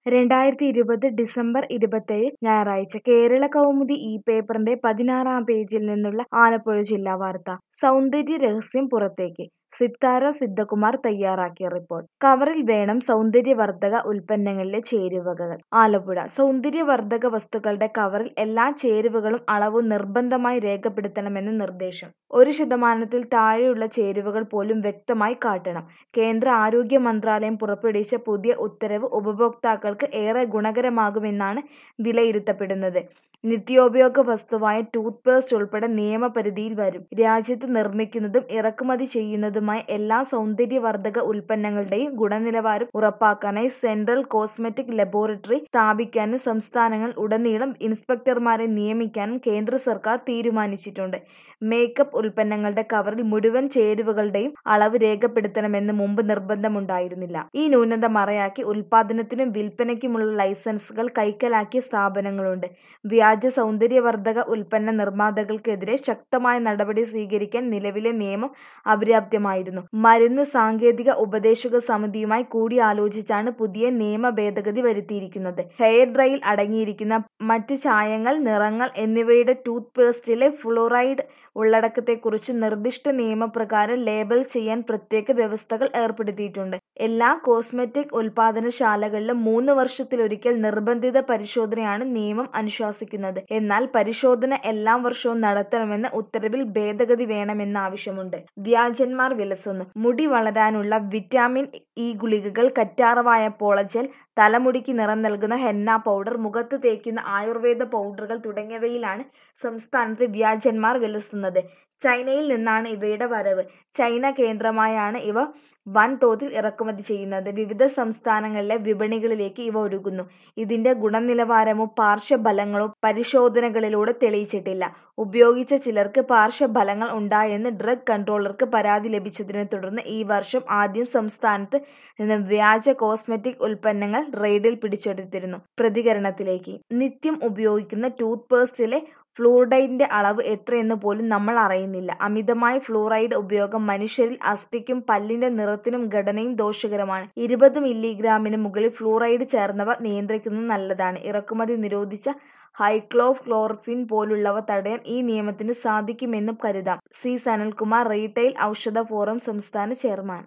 രണ്ടായിരത്തി ഇരുപത് ഡിസംബർ ഇരുപത്തേഴ് ഞായറാഴ്ച കേരള കൗമുദി ഈ പേപ്പറിന്റെ പതിനാറാം പേജിൽ നിന്നുള്ള ആലപ്പുഴ ജില്ലാ വാർത്ത സൗന്ദര്യ രഹസ്യം പുറത്തേക്ക് സിത്താര സിദ്ധകുമാർ തയ്യാറാക്കിയ റിപ്പോർട്ട് കവറിൽ വേണം സൗന്ദര്യവർദ്ധക ഉൽപ്പന്നങ്ങളിലെ ചേരുവകൾ ആലപ്പുഴ സൗന്ദര്യവർദ്ധക വസ്തുക്കളുടെ കവറിൽ എല്ലാ ചേരുവകളും അളവും നിർബന്ധമായി രേഖപ്പെടുത്തണമെന്ന് നിർദ്ദേശം ഒരു ശതമാനത്തിൽ താഴെയുള്ള ചേരുവകൾ പോലും വ്യക്തമായി കാട്ടണം കേന്ദ്ര ആരോഗ്യ മന്ത്രാലയം പുറപ്പെടുവിച്ച പുതിയ ഉത്തരവ് ഉപഭോക്താക്കൾക്ക് ഏറെ ഗുണകരമാകുമെന്നാണ് വിലയിരുത്തപ്പെടുന്നത് നിത്യോപയോഗ വസ്തുവായ ടൂത്ത് പേസ്റ്റ് ഉൾപ്പെടെ നിയമപരിധിയിൽ വരും രാജ്യത്ത് നിർമ്മിക്കുന്നതും ഇറക്കുമതി ചെയ്യുന്നതുമായ എല്ലാ സൗന്ദര്യവർദ്ധക ഉൽപ്പന്നങ്ങളുടെയും ഗുണനിലവാരം ഉറപ്പാക്കാനായി സെൻട്രൽ കോസ്മെറ്റിക് ലബോറട്ടറി സ്ഥാപിക്കാനും സംസ്ഥാനങ്ങൾ ഉടനീളം ഇൻസ്പെക്ടർമാരെ നിയമിക്കാനും കേന്ദ്ര സർക്കാർ തീരുമാനിച്ചിട്ടുണ്ട് മേക്കപ്പ് ഉൽപ്പന്നങ്ങളുടെ കവറിൽ മുഴുവൻ ചേരുവകളുടെയും അളവ് രേഖപ്പെടുത്തണമെന്ന് മുമ്പ് നിർബന്ധമുണ്ടായിരുന്നില്ല ഈ ന്യൂനത മറയാക്കി ഉൽപാദനത്തിനും വിൽപ്പനയ്ക്കുമുള്ള ലൈസൻസുകൾ കൈക്കലാക്കിയ സ്ഥാപനങ്ങളുണ്ട് വ്യാജ സൗന്ദര്യവർദ്ധക ഉൽപ്പന്ന നിർമ്മാതാക്കൾക്കെതിരെ ശക്തമായ നടപടി സ്വീകരിക്കാൻ നിലവിലെ നിയമം അപര്യാപ്തമായിരുന്നു മരുന്ന് സാങ്കേതിക ഉപദേശക സമിതിയുമായി കൂടിയാലോചിച്ചാണ് പുതിയ നിയമ ഭേദഗതി വരുത്തിയിരിക്കുന്നത് ഹെയർ ഡ്രൈയിൽ അടങ്ങിയിരിക്കുന്ന മറ്റ് ചായങ്ങൾ നിറങ്ങൾ എന്നിവയുടെ ടൂത്ത് പേസ്റ്റിലെ ഫ്ലോറൈഡ് ഉള്ളടക്കത്തെക്കുറിച്ച് നിർദ്ദിഷ്ട നിയമപ്രകാരം ലേബൽ ചെയ്യാൻ പ്രത്യേക വ്യവസ്ഥകൾ ഏർപ്പെടുത്തിയിട്ടുണ്ട് എല്ലാ കോസ്മെറ്റിക് ഉൽപാദനശാലകളിലും മൂന്ന് വർഷത്തിലൊരിക്കൽ നിർബന്ധിത പരിശോധനയാണ് നിയമം അനുശാസിക്കുന്നത് എന്നാൽ പരിശോധന എല്ലാ വർഷവും നടത്തണമെന്ന ഉത്തരവിൽ ഭേദഗതി വേണമെന്ന ആവശ്യമുണ്ട് വ്യാജന്മാർ വിലസുന്നു മുടി വളരാനുള്ള വിറ്റാമിൻ ഇ ഗുളികകൾ കറ്റാറവായ പോളജൽ തലമുടിക്ക് നിറം നൽകുന്ന ഹെന്ന പൗഡർ മുഖത്ത് തേക്കുന്ന ആയുർവേദ പൗഡറുകൾ തുടങ്ങിയവയിലാണ് സംസ്ഥാനത്ത് വ്യാജന്മാർ വിലസുന്നത് ചൈനയിൽ നിന്നാണ് ഇവയുടെ വരവ് ചൈന കേന്ദ്രമായാണ് ഇവ വൻതോതിൽ ഇറക്കുമതി ചെയ്യുന്നത് വിവിധ സംസ്ഥാനങ്ങളിലെ വിപണികളിലേക്ക് ഇവ ഒഴുകുന്നു ഇതിന്റെ ഗുണനിലവാരമോ പാർശ്വഫലങ്ങളോ പരിശോധനകളിലൂടെ തെളിയിച്ചിട്ടില്ല ഉപയോഗിച്ച ചിലർക്ക് പാർശ്വഫലങ്ങൾ ഉണ്ടായെന്ന് ഡ്രഗ് കൺട്രോളർക്ക് പരാതി ലഭിച്ചതിനെ തുടർന്ന് ഈ വർഷം ആദ്യം സംസ്ഥാനത്ത് നിന്ന് വ്യാജ കോസ്മെറ്റിക് ഉൽപ്പന്നങ്ങൾ റെയ്ഡിൽ പിടിച്ചെടുത്തിരുന്നു പ്രതികരണത്തിലേക്ക് നിത്യം ഉപയോഗിക്കുന്ന ടൂത്ത് പേസ്റ്റിലെ ഫ്ലൂറൈഡിന്റെ അളവ് എത്രയെന്ന് പോലും നമ്മൾ അറിയുന്നില്ല അമിതമായ ഫ്ലൂറൈഡ് ഉപയോഗം മനുഷ്യരിൽ അസ്ഥിക്കും പല്ലിന്റെ നിറത്തിനും ഘടനയും ദോഷകരമാണ് ഇരുപത് മില്ലിഗ്രാമിന് മുകളിൽ ഫ്ലൂറൈഡ് ചേർന്നവ നിയന്ത്രിക്കുന്നത് നല്ലതാണ് ഇറക്കുമതി നിരോധിച്ച ഹൈക്ലോ ക്ലോർഫിൻ പോലുള്ളവ തടയാൻ ഈ നിയമത്തിന് സാധിക്കുമെന്നും കരുതാം സി സനൽകുമാർ റീറ്റെയിൽ ഔഷധ ഫോറം സംസ്ഥാന ചെയർമാൻ